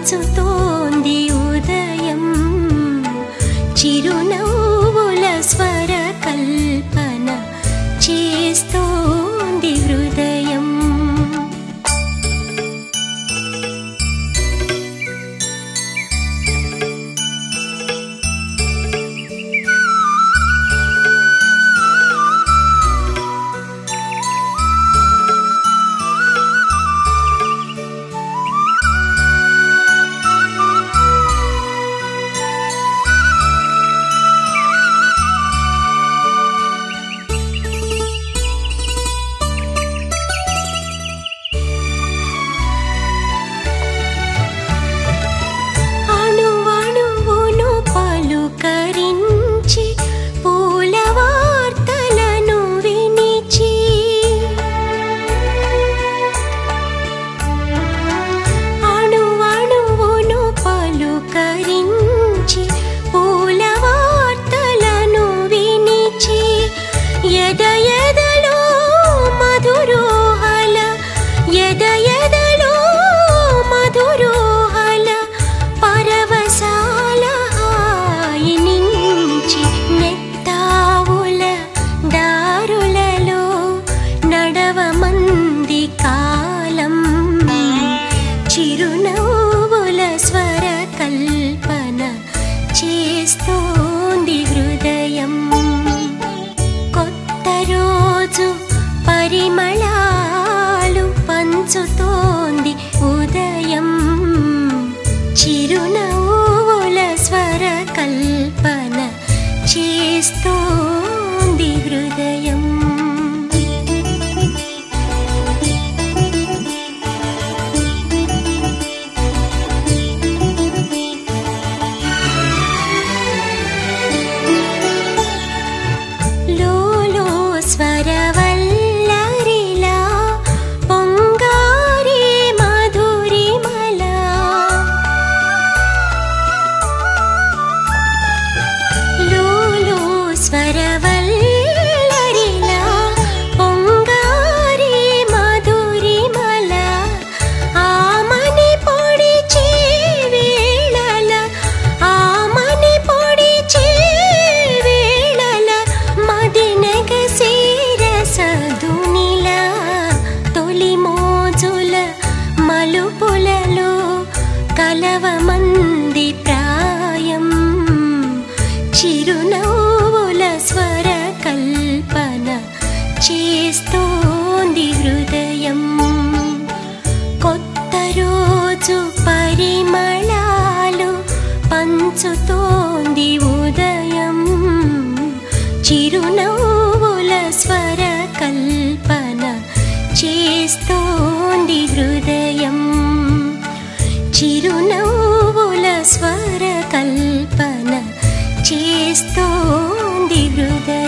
పంచుతోంది ఉదయం చిరునవ్వుల స్వర కల్పన చేస్తోంది హృదయం అణువణువును పలుకరించి పూల వార్తలను వినిచి అణువణువును పలుకరించి పూల వార్తలను వినిచి ఎద ఎదలో మధురోహల ఎద ఎదలో మధురోహల పరవశాల హాయి నుంచి నెత్తావుల దారులలో నడవమంది కాలం చిరునవ్వుల స్వర కల్పన చేస్తోంది హృదయం కొత్త రోజు పరిమళాలు పంచుతోంది ఉదయం చిరునవ్వుల స్వర కల్పన చేస్తోంది హృదయం లోలో స్వరవల్లరిలా పొంగారే మధురిమల లోలో స్వరవల్లరిలా పొంగారే మధురిమల ఆమని పొడిచే వేళల ఆమని పొడిచే వేళల మదినగ సీరసదునిల తొలి మోజుల మలుపులలో కలవమంది ప్రాయం చిరునవ్వుల స్వర కల్పన చేస్తోంది హృదయం కొత్త రోజు పరిమళాలు పంచుతోంది ఉదయం చిరునవ్వుల స్వర కల్పన చేస్తోంది హృదయం చిరునవ్వుల స్వర కల్పన చేస్తోంది హృదయం